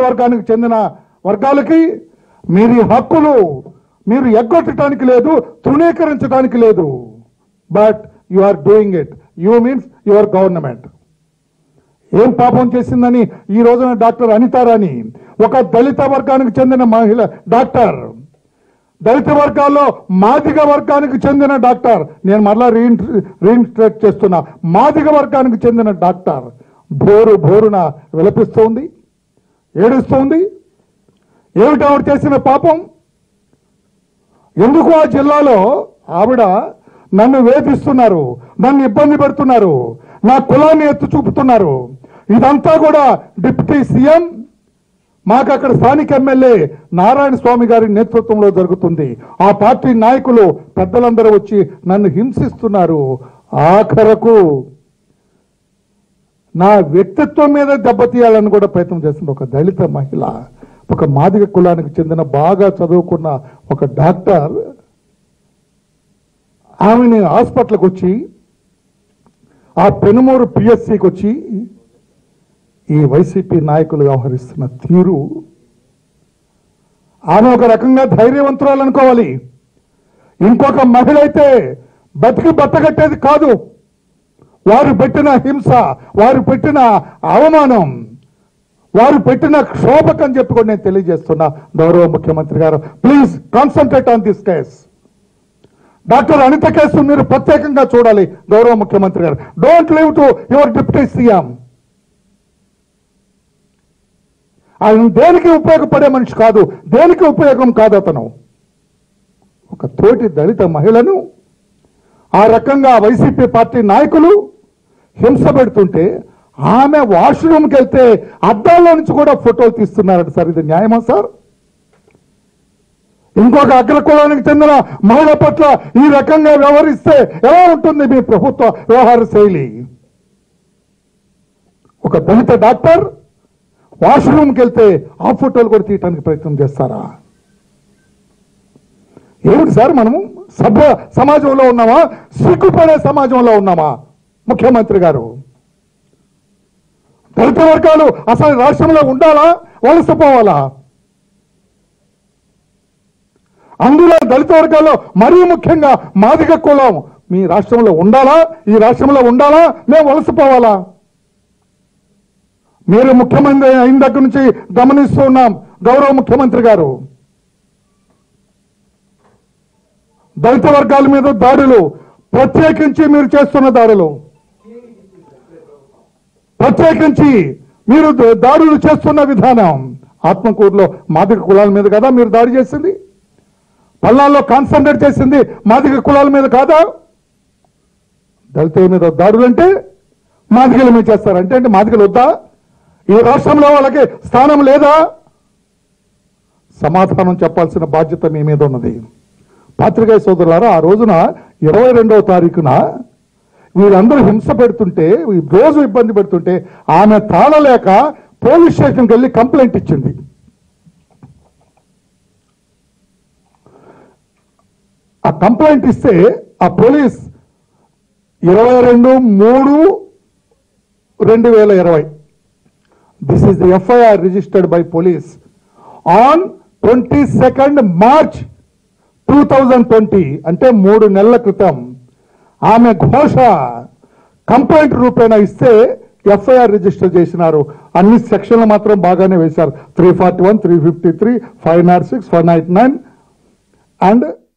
వర్గానికి చెందిన వర్గాలకి మీరు ఈ హక్కులు మీరు ఎగ్గొట్టడానికి లేదు తృణీకరించడానికి లేదు but you are doing it you means your government ఏం పాపం చేసిందని ఈ రోజున డాక్టర్ అనితారాని ఒక దళిత వర్గానికి చెందిన మహిళ డాక్టర్ దళిత వర్గాల్లో మాదిగ వర్గానికి చెందిన డాక్టర్ నేను మరలా రీఇన్స్ట్రక్ట్ చేస్తున్నా మాదిగ వర్గానికి చెందిన డాక్టర్ బోరు బోరున విలపిస్తోంది ఏడుస్తోంది ఏమిటి ఆవిడ చేసిన పాపం ఎందుకు ఆ జిల్లాలో ఆవిడ నన్ను వేధిస్తున్నారు నన్ను ఇబ్బంది పెడుతున్నారు నా కులాన్ని ఎత్తు చూపుతున్నారు ఇదంతా కూడా డిప్యూటీ సీఎం మాకు అక్కడ స్థానిక ఎమ్మెల్యే నారాయణ స్వామి గారి నేతృత్వంలో జరుగుతుంది ఆ పార్టీ నాయకులు పెద్దలందరూ వచ్చి నన్ను హింసిస్తున్నారు ఆఖరకు నా వ్యక్తిత్వం మీద దెబ్బతీయాలని కూడా ప్రయత్నం చేస్తుంది ఒక దళిత మహిళ ఒక మాదిగ కులానికి చెందిన బాగా చదువుకున్న ఒక డాక్టర్ ఆమెని హాస్పిటల్కి వచ్చి ఆ పెనుమూరు పిఎస్సికి వచ్చి ఈ వైసీపీ నాయకులు వ్యవహరిస్తున్న తీరు ఆమె ఒక రకంగా ధైర్యవంతురాలు అనుకోవాలి ఇంకొక మహిళ అయితే బతికి బట్టగట్టేది కాదు వారు పెట్టిన హింస వారు పెట్టిన అవమానం వారు పెట్టిన క్షోభకని చెప్పి కూడా నేను తెలియజేస్తున్నా గౌరవ ముఖ్యమంత్రి గారు please concentrate on this case doctor Anitha case మీరు ప్రత్యేకంగా చూడాలి గౌరవ ముఖ్యమంత్రి గారు don't leave to your deputy CM ఆయన దేనికి ఉపయోగపడే మనిషి కాదు దేనికి ఉపయోగం కాదు అతను ఒక తోటి దళిత మహిళను ఆ రకంగా వైసీపీ పార్టీ నాయకులు హింస పెడుతుంటే ఆమె వాష్రూమ్కి వెళ్తే అద్దాల్లో నుంచి కూడా ఫోటోలు తీస్తున్నారట సార్ ఇది న్యాయమా సార్ ఇంకొక అగ్రకులానికి చెందిన మహిళ పట్ల ఈ రకంగా వ్యవహరిస్తే ఎలా ఉంటుంది మీ ప్రభుత్వ వ్యవహార శైలి ఒక దళిత డాక్టర్ వాష్రూమ్కి వెళ్తే ఆ ఫోటోలు కూడా తీయటానికి ప్రయత్నం చేస్తారా ఏమిటి సార్ మనము సభ్య సమాజంలో ఉన్నామా సిగ్గుపడే సమాజంలో ఉన్నామా ముఖ్యమంత్రి గారు దళిత వర్గాలు అసలు రాష్ట్రంలో ఉండాలా వలసపోవాలా అందులో దళిత వర్గాల్లో మరీ ముఖ్యంగా మాదిగ కులం మీ రాష్ట్రంలో ఉండాలా ఈ రాష్ట్రంలో ఉండాలా మేము వలసపోవాలా మీరు ముఖ్యమంత్రి అయిన దగ్గర నుంచి గమనిస్తూ ఉన్నాం గౌరవ ముఖ్యమంత్రి గారు దళిత వర్గాల మీద దాడులు ప్రత్యేకించి మీరు చేస్తున్న దాడులు ప్రత్యేకించి మీరు ద- దాడులు చేస్తున్న విధానం ఆత్మకూరులో మాదిక కులాల మీద కదా మీరు దాడి చేసింది పల్నాల్లో కాన్సన్ట్రేట్ చేసింది మాదిక కులాల మీద కాదా దళితుల మీద దాడులు అంటే మాదిగల మీద చేస్తారు అంటే అంటే మాదిగలు వద్దా ఈ రాష్ట్రంలో వాళ్ళకి స్థానం లేదా సమాధానం చెప్పాల్సిన బాధ్యత మీ మీద ఉన్నది పాత్రికేయ సోదరులారా ఆ రోజున ఇరవై రెండవ తారీఖున వీళ్ళందరూ హింస పెడుతుంటే ఈ రోజు ఇబ్బంది పెడుతుంటే ఆమె తాళలేక పోలీస్ స్టేషన్కి వెళ్ళి కంప్లైంట్ ఇచ్చింది ఆ కంప్లైంట్ ఇస్తే ఆ పోలీస్ ఇరవై రెండు మూడు రెండు వేల ఇరవై this is the FIR registered by police on twenty second March two thousand twenty అంటే మూడు నెలల క్రితం ఆమె ఘోష కంప్లైంట్ రూపేణా ఇస్తే ఎఫ్ఐఆర్ రిజిస్టర్ చేసినారు అన్ని సెక్షన్లు మాత్రం బాగానే వేశారు three forty one three fifty three five nought six five nine nine and